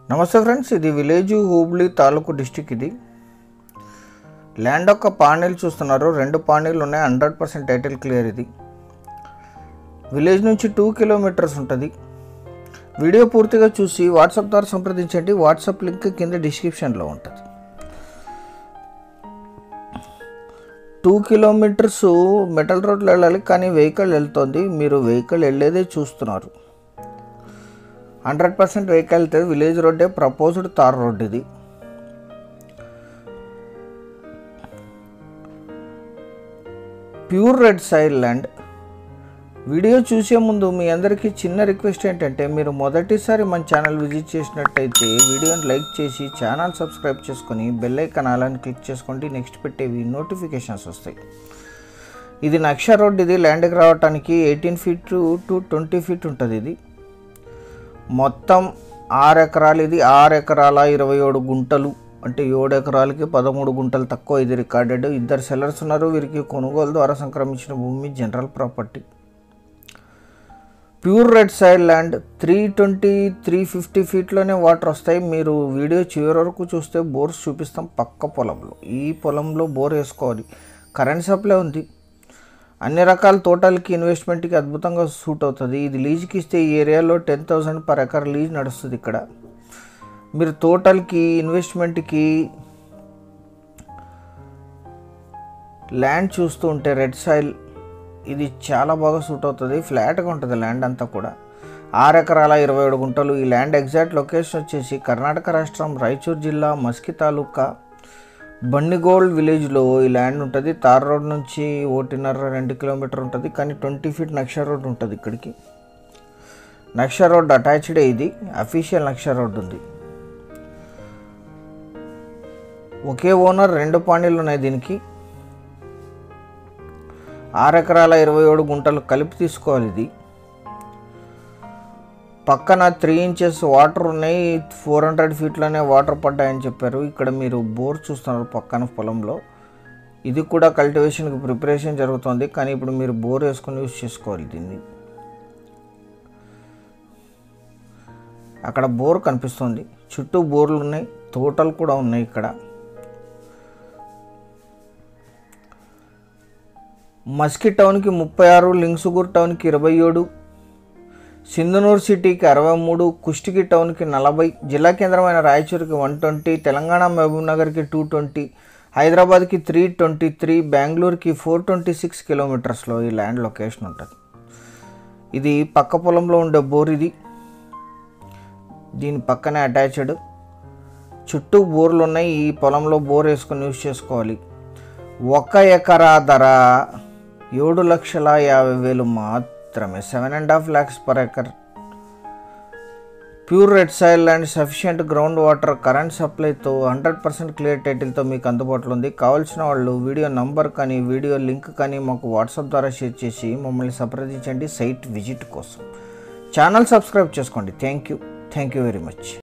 నమస్తే ఫ్రెండ్స్ ఇది విలేజ్ హూబ్లీ తాలూకు డిస్టిక్ ఇది ల్యాండ్ యొక్క పానీలు చూస్తున్నారు రెండు పానీలు ఉన్నాయి హండ్రెడ్ పర్సెంట్ టైటిల్ క్లియర్ ఇది విలేజ్ నుంచి టూ కిలోమీటర్స్ ఉంటుంది వీడియో పూర్తిగా చూసి వాట్సాప్ ద్వారా సంప్రదించండి వాట్సాప్ లింక్ కింద డిస్క్రిప్షన్లో ఉంటుంది టూ కిలోమీటర్స్ మెటల్ రోడ్లో వెళ్ళాలి కానీ వెహికల్ వెళ్తుంది మీరు వెహికల్ వెళ్ళేదే చూస్తున్నారు హండ్రెడ్ పర్సెంట్ వెహికల్ వెళ్తుంది విలేజ్ రోడ్డే ప్రపోజ్డ్ తార్ రోడ్ ఇది pure red side land video చూసే ముందు మీ అందరికీ చిన్న రిక్వెస్ట్ ఏంటంటే మీరు మొదటిసారి మన ఛానల్ విజిట్ చేసినట్టయితే వీడియోని లైక్ చేసి ఛానల్ సబ్స్క్రైబ్ చేసుకొని బెల్ ఐకాన్ అలాని క్లిక్ చేసుకోండి నెక్స్ట్ పెట్టేవి నోటిఫికేషన్స్ వస్తాయి ఇది నక్ష రోడ్ ఇది ల్యాండ్కి రావడానికి eighteen feet to twenty feet ఉంటుంది ఇది మొత్తం ఆరు ఎకరాలు ఇది ఆరు ఎకరాల ఇరవై ఏడు గుంటలు అంటే ఏడు ఎకరాలకి పదమూడు గుంటలు తక్కువ ఇది రికార్డెడ్ ఇద్దరు సెల్లర్స్ ఉన్నారు వీరికి కొనుగోలు ద్వారా సంక్రమించిన భూమి general property pure red side land three twenty three fifty ఫీట్లోనే వాటర్ వస్తాయి మీరు వీడియో చివరి వరకు చూస్తే బోర్స్ చూపిస్తాం పక్క పొలంలో ఈ పొలంలో బోర్ వేసుకోవాలి కరెంట్ సప్లై ఉంది అన్ని రకాల తోటలకి ఇన్వెస్ట్మెంట్కి అద్భుతంగా సూట్ అవుతుంది ఇది లీజ్కి ఇస్తే ఈ ఏరియాలో ten thousand per acre lease నడుస్తుంది ఇక్కడ మీరు తోటలకి ఇన్వెస్ట్మెంట్కి ల్యాండ్ చూస్తూ ఉంటే రెడ్ సాయిల్ ఇది చాలా బాగా సూట్ అవుతుంది ఫ్లాట్గా ఉంటుంది ల్యాండ్ అంతా కూడా ఆరు ఎకరాల ఇరవై ఏడు గుంటలు ఈ ల్యాండ్ ఎగ్జాక్ట్ లొకేషన్ వచ్చేసి కర్ణాటక రాష్ట్రం రాయచూర్ జిల్లా మస్కి తాలూకా బండిగోల్డ్ విలేజ్లో ఈ ల్యాండ్ ఉంటుంది తార్ రోడ్ నుంచి ఒకటిన్నర రెండు కిలోమీటర్ ఉంటుంది కానీ ట్వంటీ ఫీట్ నక్ష రోడ్ ఉంటుంది ఇక్కడికి నక్ష రోడ్ అటాచ్డే ఇది అఫీషియల్ నక్ష రోడ్ ఉంది ఒకే ఓనర్ రెండు పానీలు ఉన్నాయి దీనికి ఆరు ఎకరాల ఇరవై ఏడు గుంటలు కలిపి తీసుకోవాలి ఇది పక్కన త్రీ ఇంచెస్ వాటర్ ఉన్నాయి ఫోర్ హండ్రెడ్ ఫీట్లోనే వాటర్ పడ్డాయని చెప్పారు ఇక్కడ మీరు బోర్ చూస్తున్నారు పక్కన పొలంలో ఇది కూడా కల్టివేషన్కి ప్రిపరేషన్ జరుగుతుంది కానీ ఇప్పుడు మీరు బోర్ వేసుకొని యూజ్ చేసుకోవాలి దీన్ని అక్కడ బోర్ కనిపిస్తుంది చుట్టూ బోర్లు ఉన్నాయి తోటలు కూడా ఉన్నాయి ఇక్కడ మస్కి టౌన్కి ముప్పై ఆరు లింగ్సుగూర్ టౌన్కి ఇరవై ఏడు సింధనూర్ సిటీకి అరవై మూడు కుష్టికి టౌన్కి నలభై జిల్లా కేంద్రమైన రాయచూరుకి వన్ ట్వంటీ తెలంగాణ మహబూబ్ నగర్కి టూ ట్వంటీ హైదరాబాద్కి త్రీ ట్వంటీ త్రీ బెంగళూరుకి ఫోర్ ట్వంటీ సిక్స్ కిలోమీటర్స్లో ఈ ల్యాండ్ లొకేషన్ ఉంటుంది ఇది పక్క పొలంలో ఉండే బోర్ ఇది దీని పక్కనే అటాచ్డ్ చుట్టూ బోర్లు ఉన్నాయి ఈ పొలంలో బోర్ వేసుకొని యూజ్ చేసుకోవాలి ఒక ఎకరా ధర ఏడు లక్షల యాభై వేలు మాత్రమే seven and half lakhs per acre pure red soil and sufficient ground water current సప్లైతో హండ్రెడ్ పర్సెంట్ క్లియర్ టైటిల్తో మీకు అందుబాటులో ఉంది కావాల్సిన వాళ్ళు వీడియో నంబర్ కానీ వీడియో లింక్ కానీ మాకు వాట్సాప్ ద్వారా షేర్ చేసి మమ్మల్ని సంప్రదించండి సైట్ విజిట్ కోసం ఛానల్ సబ్స్క్రైబ్ చేసుకోండి thank you thank you very much